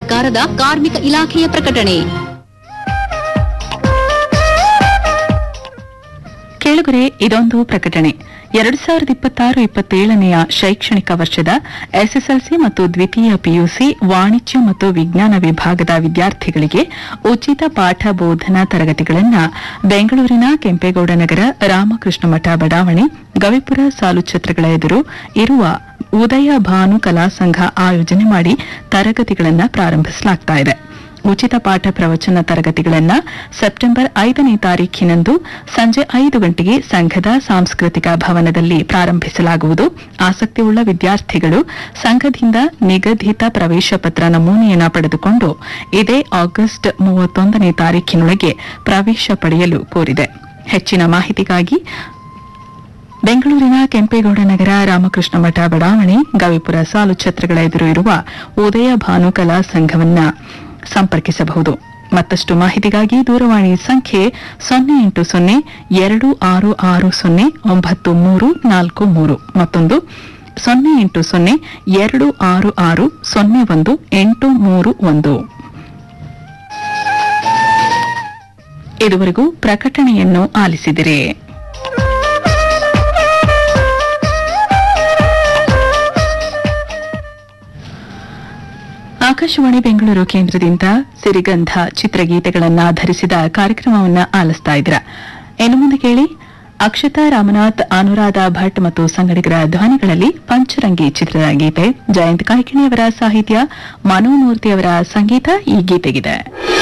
ಸರ್ಕಾರದ ಕಾರ್ಮಿಕ ಇಲಾಖೆಯ ಪ್ರಕಟಣೆ ಕೇಳುಗರೆ ಇದೊಂದು ಪ್ರಕಟಣೆ ಎರಡು ಸಾವಿರದ ಇಪ್ಪತ್ತಾರು ಇಪ್ಪತ್ತೇಳನೆಯ ಶೈಕ್ಷಣಿಕ ವರ್ಷದ ಎಸ್ಎಸ್ಎಲ್ಸಿ ಮತ್ತು ದ್ವಿತೀಯ ಪಿಯುಸಿ ವಾಣಿಜ್ಯ ಮತ್ತು ವಿಜ್ಞಾನ ವಿಭಾಗದ ವಿದ್ಯಾರ್ಥಿಗಳಿಗೆ ಉಚಿತ ಪಾಠ ಬೋಧನಾ ತರಗತಿಗಳನ್ನು ಬೆಂಗಳೂರಿನ ಕೆಂಪೇಗೌಡ ನಗರ ರಾಮಕೃಷ್ಣ ಮಠ ಬಡಾವಣೆ ಗವಿಪುರ ಸಾಲು ಛತ್ರಗಳ ಎದುರು ಇರುವ ಉದಯ ಭಾನು ಕಲಾ ಸಂಘ ಆಯೋಜನೆ ಮಾಡಿ ತರಗತಿಗಳನ್ನು ಪ್ರಾರಂಭಿಸಲಾಗ್ತಾ ಇದೆ ಉಚಿತ ಪಾಠ ಪ್ರವಚನ ತರಗತಿಗಳನ್ನು ಸೆಪ್ಟೆಂಬರ್ ಐದನೇ ತಾರೀಖಿನಂದು ಸಂಜೆ ಐದು ಗಂಟೆಗೆ ಸಂಘದ ಸಾಂಸ್ಕೃತಿಕ ಭವನದಲ್ಲಿ ಪ್ರಾರಂಭಿಸಲಾಗುವುದು ಆಸಕ್ತಿಯುಳ್ಳ ವಿದ್ಯಾರ್ಥಿಗಳು ಸಂಘದಿಂದ ನಿಗದಿತ ಪ್ರವೇಶ ಪತ್ರ ನಮೂನೆಯನ್ನು ಪಡೆದುಕೊಂಡು ಇದೇ ಆಗಸ್ಟ್ ಮೂವತ್ತೊಂದನೇ ತಾರೀಖಿನೊಳಗೆ ಪ್ರವೇಶ ಪಡೆಯಲು ಕೋರಿದೆ ಹೆಚ್ಚಿನ ಮಾಹಿತಿಗಾಗಿ ಬೆಂಗಳೂರಿನ ಕೆಂಪೇಗೌಡ ನಗರ ರಾಮಕೃಷ್ಣ ಮಠ ಬಡಾವಣೆ ಗವಿಪುರ ಸಾಲು ಛತ್ರಗಳ ಎದುರು ಇರುವ ಉದಯ ಭಾನು ಕಲಾ ಸಂಘವನ್ನ ಸಂಪರ್ಕಿಸಬಹುದು ಮತ್ತಷ್ಟು ಮಾಹಿತಿಗಾಗಿ ದೂರವಾಣಿ ಸಂಖ್ಯೆ ಸೊನ್ನೆ ಎಂಟು ಸೊನ್ನೆ ಎರಡು ಆರು ಆರು ಸೊನ್ನೆ ಒಂಬತ್ತು ಮೂರು ನಾಲ್ಕು ಮೂರು ಮತ್ತೊಂದು ಸೊನ್ನೆ ಎಂಟು ಸೊನ್ನೆ ಎರಡು ಆರು ಆರು ಸೊನ್ನೆ ಒಂದು ಎಂಟು ಮೂರು ಒಂದು ಇದುವರೆಗೂ ಪ್ರಕಟಣೆಯನ್ನು ಆಲಿಸಿದಿರಿ ಆಕಾಶವಾಣಿ ಬೆಂಗಳೂರು ಕೇಂದ್ರದಿಂದ ಸಿರಿಗಂಧ ಚಿತ್ರಗೀತೆಗಳನ್ನು ಆಧರಿಸಿದ ಕಾರ್ಯಕ್ರಮವನ್ನು ಆಲಿಸ್ತಾ ಇದ್ದೀರ ಇನ್ನು ಮುಂದೆ ಕೇಳಿ ಅಕ್ಷತಾ ರಾಮನಾಥ್ ಅನುರಾಧ ಭಟ್ ಮತ್ತು ಸಂಗಡಿಗರ ಧ್ವನಿಗಳಲ್ಲಿ ಪಂಚರಂಗಿ ಚಿತ್ರದ ಗೀತೆ ಜಯಂತ್ ಕಾಯ್ಕಿಣಿಯವರ ಸಾಹಿತ್ಯ ಮನೋಮೂರ್ತಿಯವರ ಸಂಗೀತ ಈ ಗೀತೆಗಿದೆ